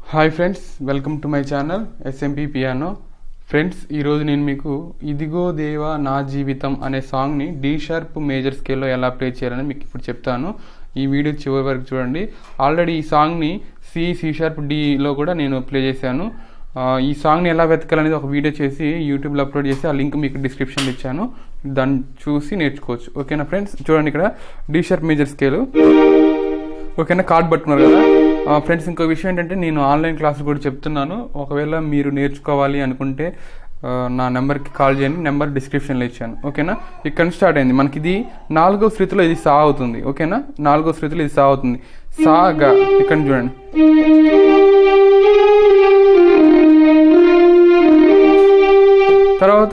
hi friends welcome to my channel SMP piano friends ఈరోజు నేను మీకు ఇదిగో దేవా నా జీవితం అనే సాంగ్ని డి షార్ప్ మేజర్ స్కేల్లో ఎలా ప్లే చేయాలని మీకు ఇప్పుడు చెప్తాను ఈ వీడియో చివరి వరకు చూడండి ఆల్రెడీ ఈ సాంగ్ని సి సి షార్ప్ డిలో కూడా నేను ప్లే చేశాను ఆ, ఈ సాంగ్ని ఎలా వెతకాలనేది ఒక వీడియో చేసి యూట్యూబ్లో అప్లోడ్ చేసి ఆ లింక్ మీకు డిస్క్రిప్షన్లో ఇచ్చాను దాన్ని చూసి నేర్చుకోవచ్చు ఓకేనా ఫ్రెండ్స్ చూడండి ఇక్కడ డి షార్ప్ మేజర్ స్కేలు ఓకేనా కార్డ్ పట్టుకున్నారు కదా ఆ, ఫ్రెండ్స్ ఇంకో విషయం ఏంటంటే నేను ఆన్లైన్ క్లాసులు కూడా చెప్తున్నాను ఒకవేళ మీరు నేర్చుకోవాలి అనుకుంటే ఆ, నా నెంబర్కి కాల్ చేయండి నెంబర్ డిస్క్రిప్షన్లో ఇచ్చాను ఓకేనా ఇక్కడ నుంచి స్టార్ట్ అయింది మనకి ఇది నాలుగో శృతిలో ఇది సా అవుతుంది ఓకేనా నాలుగో శృతిలో ఇది సా అవుతుంది సా గా ఇక్కడ నుంచి చూడండి తర్వాత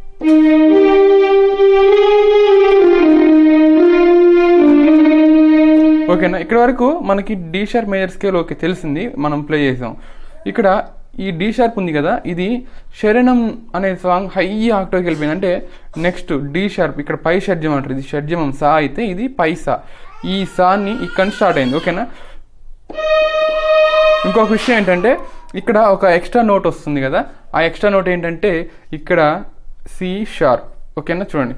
ఓకేనా ఇక్కడ వరకు మనకి D sharp major scale okay తెలిసింది మనం ప్లే చేసాం ఇక్కడ ఈ డి షార్ప్ ఉంది కదా ఇది శరణం అనే సాంగ్ హై ఆక్టోకి వెళ్ళిపోయింది అంటే నెక్స్ట్ డి షార్ప్ ఇక్కడ పై షడ్జం అంటారు ఇది షడ్జమం సా అయితే ఇది పై సా ఈ సాని ఇక్కడ స్టార్ట్ అయింది ఓకేనా ఇంకొక విషయం ఏంటంటే ఇక్కడ ఒక ఎక్స్ట్రా నోట్ వస్తుంది కదా ఆ ఎక్స్ట్రా నోట్ ఏంటంటే ఇక్కడ సి షార్ప్ ఓకేనా చూడండి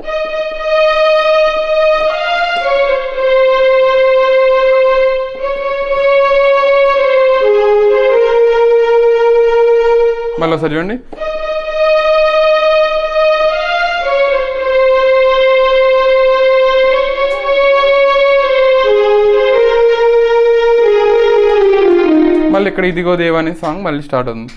మళ్ళీ ఒకసారి చూడండి మళ్ళీ ఇక్కడ ఇదిగో దేవా అనే సాంగ్ మళ్ళీ స్టార్ట్ అవుతుంది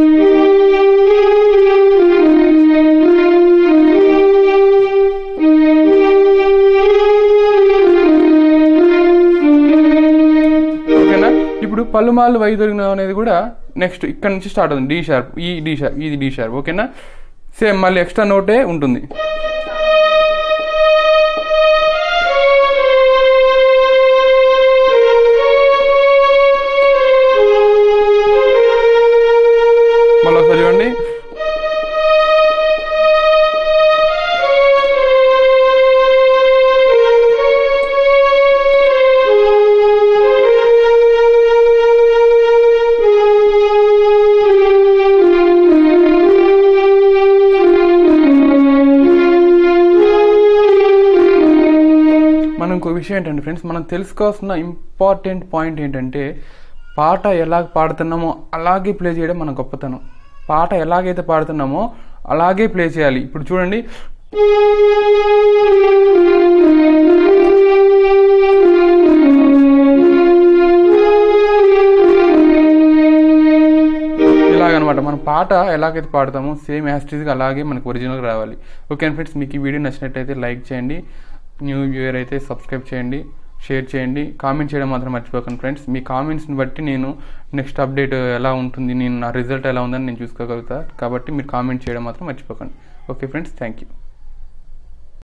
ఓకేనా ఇప్పుడు పలుమాలు వైదొలిగిన అనేది కూడా నెక్స్ట్ ఇక్కడ నుంచి స్టార్ట్ అవుతుంది డి షార్ప్ ఈ డి షార్ప్ ఇది డి షార్ప్ ఓకేనా సేమ్ మళ్ళీ ఎక్స్ట్రా నోటే ఉంటుంది మళ్ళీ ఒకసారి చూడండి మనం ఇంకో విషయం ఏంటంటే ఫ్రెండ్స్ మనం తెలుసుకోవాల్సిన ఇంపార్టెంట్ పాయింట్ ఏంటంటే పాట ఎలాగ పాడుతున్నామో అలాగే ప్లే చేయడం మన గొప్పతనం పాట ఎలాగైతే పాడుతున్నామో అలాగే ప్లే చేయాలి ఇప్పుడు చూడండి ఇలాగనమాట మన పాట ఎలాగైతే పాడతామో సేమ్ యాస్టీస్గా అలాగే మనకు ఒరిజినల్గా రావాలి ఓకే ఫ్రెండ్స్ మీకు ఈ వీడియో నచ్చినట్టయితే లైక్ చేయండి న్యూ వ్యూయర్ అయితే సబ్స్క్రైబ్ చేయండి షేర్ చేయండి కామెంట్ చేయడం మాత్రం మర్చిపోకండి ఫ్రెండ్స్ మీ కామెంట్స్ని బట్టి నేను నెక్స్ట్ అప్డేట్ ఎలా ఉంటుంది నేను నా రిజల్ట్ ఎలా ఉందని నేను చూసుకోగలుగుతా కాబట్టి మీరు కామెంట్ చేయడం మాత్రం మర్చిపోకండి ఓకే ఫ్రెండ్స్ థ్యాంక్ యూ